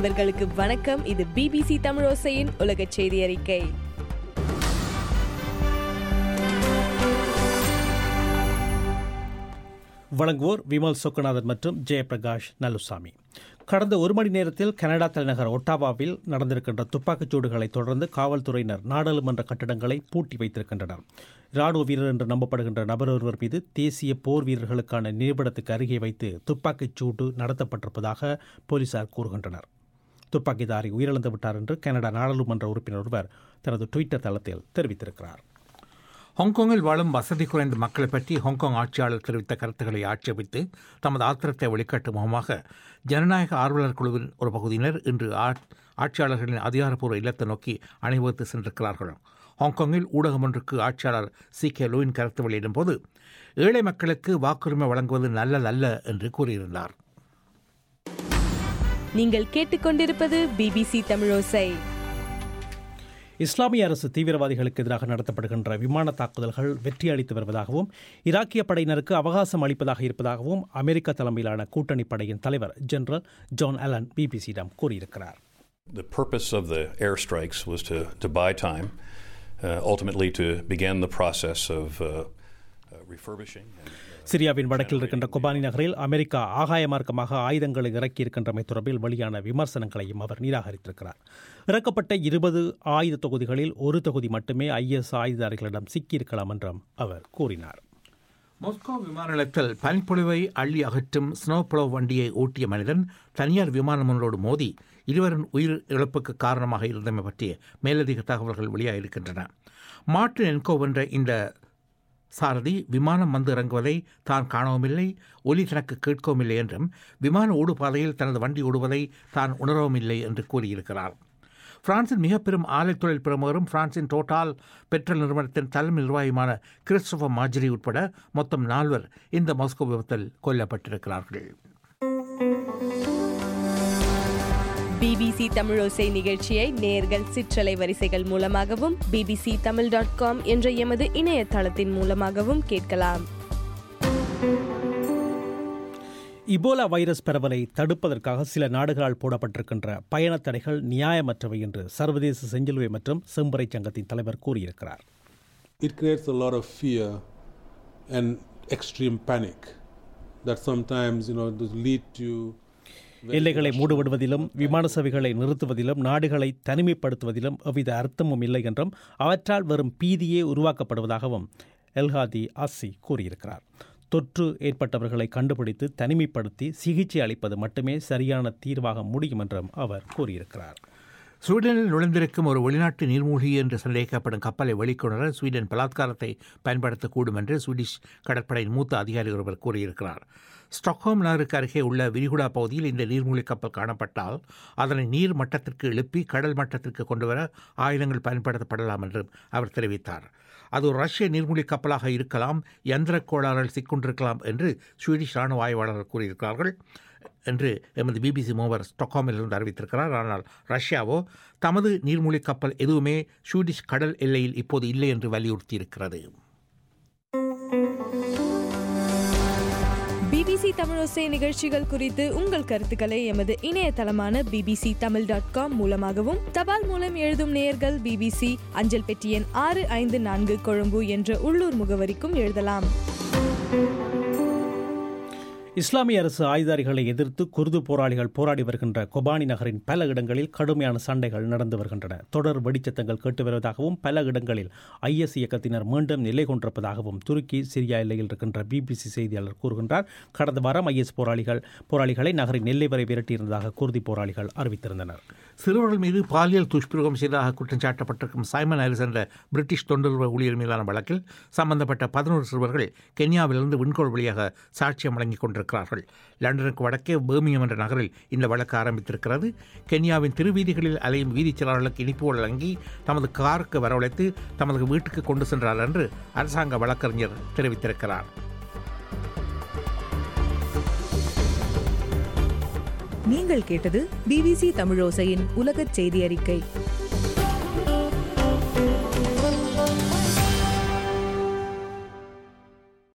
நண்பர்களுக்கு வணக்கம் இது பிபிசி தமிழோசையின் உலக செய்தி அறிக்கை வழங்குவோர் விமல் சொக்கநாதன் மற்றும் ஜெயபிரகாஷ் நல்லுசாமி கடந்த ஒரு மணி நேரத்தில் கனடா தலைநகர் ஒட்டாவாவில் நடந்திருக்கின்ற துப்பாக்கிச் சூடுகளை தொடர்ந்து காவல்துறையினர் நாடாளுமன்ற கட்டடங்களை பூட்டி வைத்திருக்கின்றனர் ராணுவ வீரர் என்று நம்பப்படுகின்ற நபர் ஒருவர் மீது தேசிய போர் வீரர்களுக்கான நினைவிடத்துக்கு அருகே வைத்து துப்பாக்கிச் சூடு நடத்தப்பட்டிருப்பதாக போலீசார் கூறுகின்றனர் துப்பாக்கிதாரி உயிரிழந்து விட்டார் என்று கனடா நாடாளுமன்ற உறுப்பினர் ஒருவர் தனது ட்விட்டர் தளத்தில் தெரிவித்திருக்கிறார் ஹாங்காங்கில் வாழும் வசதி குறைந்த மக்களை பற்றி ஹாங்காங் ஆட்சியாளர் தெரிவித்த கருத்துக்களை ஆட்சேபித்து தமது ஆத்திரத்தை வெளிக்காட்டும் முகமாக ஜனநாயக ஆர்வலர் குழுவின் ஒரு பகுதியினர் இன்று ஆட்சியாளர்களின் அதிகாரப்பூர்வ இல்லத்தை நோக்கி அணிவகுத்து சென்றிருக்கிறார்கள் ஹாங்காங்கில் ஊடகம் ஒன்றுக்கு ஆட்சியாளர் சி கே லூயின் கருத்து வெளியிடும் போது ஏழை மக்களுக்கு வாக்குரிமை வழங்குவது நல்லதல்ல என்று கூறியிருந்தார் நீங்கள் கேட்டுக்கொண்டிருப்பது பிபிசி தமிழோசை இஸ்லாமிய அரசு தீவிரவாதிகளுக்கு எதிராக நடத்தப்படுகின்ற விமான தாக்குதல்கள் வெற்றி அளித்து வருவதாகவும் ஈராக்கிய படையினருக்கு அவகாசம் அளிப்பதாக இருப்பதாகவும் அமெரிக்க தலைமையிலான கூட்டணி படையின் தலைவர் ஜெனரல் ஜான் அலன் பிபிசியிடம் கூறியிருக்கிறார் The purpose of the airstrikes was to, to buy time, uh, ultimately to begin the process of uh, uh, refurbishing. And, சிரியாவின் வடக்கில் இருக்கின்ற கொபானி நகரில் அமெரிக்கா ஆகாய மார்க்கமாக ஆயுதங்களை இறக்கியிருக்கின்றமை தொடர்பில் வெளியான விமர்சனங்களையும் அவர் நிராகரித்திருக்கிறார் இறக்கப்பட்ட இருபது ஆயுத தொகுதிகளில் ஒரு தொகுதி மட்டுமே ஐஎஸ் ஆயுததாரிகளிடம் சிக்கியிருக்கலாம் என்றும் அவர் கூறினார் மாஸ்கோ விமான நிலையத்தில் பனிப்பொழிவை அள்ளி அகற்றும் ஸ்னோ ப்ளோ வண்டியை ஓட்டிய மனிதன் தனியார் விமானம் ஒன்றோடு மோதி இருவரின் உயிர் இழப்புக்கு காரணமாக இருந்தமை பற்றிய மேலதிக தகவல்கள் வெளியாகியிருக்கின்றன மார்டின் என்கோ என்ற இந்த சாரதி விமானம் வந்து இறங்குவதை தான் காணவுமில்லை ஒலி தனக்கு கேட்கவும் இல்லை என்றும் விமான ஓடுபாதையில் தனது வண்டி ஓடுவதை தான் உணரவும் இல்லை என்று கூறியிருக்கிறார் பிரான்சின் மிக பெரும் ஆலை தொழில் பிரமுகரும் பிரான்சின் டோட்டால் பெட்ரோல் நிறுவனத்தின் தலைமை நிர்வாகியுமான கிறிஸ்டோபர் மாஜரி உட்பட மொத்தம் நால்வர் இந்த மாஸ்கோ விபத்தில் கொல்லப்பட்டிருக்கிறார்கள் பிபிசி தமிழோசை நிகழ்ச்சியை நேர்கள் சிற்றலை வரிசைகள் மூலமாகவும் பிபிசி தமிழ் டாட் காம் என்ற எமது இணையதளத்தின் மூலமாகவும் கேட்கலாம் இபோலா வைரஸ் பரவலை தடுப்பதற்காக சில நாடுகளால் போடப்பட்டிருக்கின்ற பயண தடைகள் நியாயமற்றவை என்று சர்வதேச செஞ்சிலுவை மற்றும் செம்பறை சங்கத்தின் தலைவர் கூறியிருக்கிறார் It creates a lot of fear and extreme panic that sometimes you know does lead to எல்லைகளை மூடுவிடுவதிலும் விமான சேவைகளை நிறுத்துவதிலும் நாடுகளை தனிமைப்படுத்துவதிலும் எவ்வித அர்த்தமும் இல்லை என்றும் அவற்றால் வெறும் பீதியே உருவாக்கப்படுவதாகவும் எல்ஹாதி அசி கூறியிருக்கிறார் தொற்று ஏற்பட்டவர்களை கண்டுபிடித்து தனிமைப்படுத்தி சிகிச்சை அளிப்பது மட்டுமே சரியான தீர்வாக முடியும் என்றும் அவர் கூறியிருக்கிறார் ஸ்வீடனில் நுழைந்திருக்கும் ஒரு வெளிநாட்டு நீர்மூழ்கி என்று சந்தேகிக்கப்படும் கப்பலை வெளிக்கொணர ஸ்வீடன் பலாத்காரத்தை பயன்படுத்தக்கூடும் என்று ஸ்வீடிஷ் கடற்படையின் மூத்த அதிகாரி ஒருவர் கூறியிருக்கிறார் ஸ்டாக்ஹோம் நகருக்கு அருகே உள்ள விரிகுடா பகுதியில் இந்த நீர்மூழ்கி கப்பல் காணப்பட்டால் அதனை நீர் மட்டத்திற்கு எழுப்பி கடல் மட்டத்திற்கு கொண்டுவர ஆயுதங்கள் பயன்படுத்தப்படலாம் என்றும் அவர் தெரிவித்தார் அது ஒரு ரஷ்ய நீர்மூழ்கி கப்பலாக இருக்கலாம் எந்திர கோளாறுகள் சிக்கொண்டிருக்கலாம் என்று ஸ்வீடிஷ் ராணுவ ஆய்வாளர்கள் கூறியிருக்கிறார்கள் என்று எமது பிபிசி மூவர் ஸ்டாக்ஹாமிலிருந்து அறிவித்திருக்கிறார் ஆனால் ரஷ்யாவோ தமது நீர்மூழ்கி கப்பல் எதுவுமே ஸ்வீடிஷ் கடல் எல்லையில் இப்போது இல்லை என்று வலியுறுத்தியிருக்கிறது பிபிசி தமிழோசை நிகழ்ச்சிகள் குறித்து உங்கள் கருத்துக்களை எமது இணையதளமான பிபிசி தமிழ் டாட் காம் மூலமாகவும் தபால் மூலம் எழுதும் நேயர்கள் பிபிசி அஞ்சல் பெட்டி எண் ஆறு ஐந்து நான்கு கொழும்பு என்ற உள்ளூர் முகவரிக்கும் எழுதலாம் இஸ்லாமிய அரசு ஆயுதாரிகளை எதிர்த்து குர்து போராளிகள் போராடி வருகின்ற கொபானி நகரின் பல இடங்களில் கடுமையான சண்டைகள் நடந்து வருகின்றன தொடர் வெடிச்சத்தங்கள் கேட்டு வருவதாகவும் பல இடங்களில் ஐஎஸ் இயக்கத்தினர் மீண்டும் நிலை கொண்டிருப்பதாகவும் துருக்கி சிரியா எல்லையில் இருக்கின்ற பிபிசி செய்தியாளர் கூறுகின்றார் கடந்த வாரம் ஐஎஸ் போராளிகள் போராளிகளை நகரின் எல்லை வரை விரட்டியிருந்ததாக குர்தி போராளிகள் அறிவித்திருந்தனர் சிறுவர்கள் மீது பாலியல் துஷ்பிரயோகம் செய்ததாக குற்றம் சாட்டப்பட்டிருக்கும் சைமன் ஹாரிஸ் என்ற பிரிட்டிஷ் தொண்டர்ப ஊழியர் மீதான வழக்கில் சம்பந்தப்பட்ட பதினோரு சிறுவர்கள் கென்யாவிலிருந்து விண்கோள் வழியாக சாட்சியம் வழங்கிக் கொண்டிருக்கிறார்கள் லண்டனுக்கு வடக்கே பேர்மியம் என்ற நகரில் இந்த வழக்கு ஆரம்பித்திருக்கிறது கென்யாவின் திருவீதிகளில் அலையும் வீதிச்சலாளர்களுக்கு இனிப்பு வழங்கி தமது காருக்கு வரவழைத்து தமது வீட்டுக்கு கொண்டு சென்றார் என்று அரசாங்க வழக்கறிஞர் தெரிவித்திருக்கிறார் நீங்கள் கேட்டது பிபிசி தமிழோசையின் உலகச் செய்தி அறிக்கை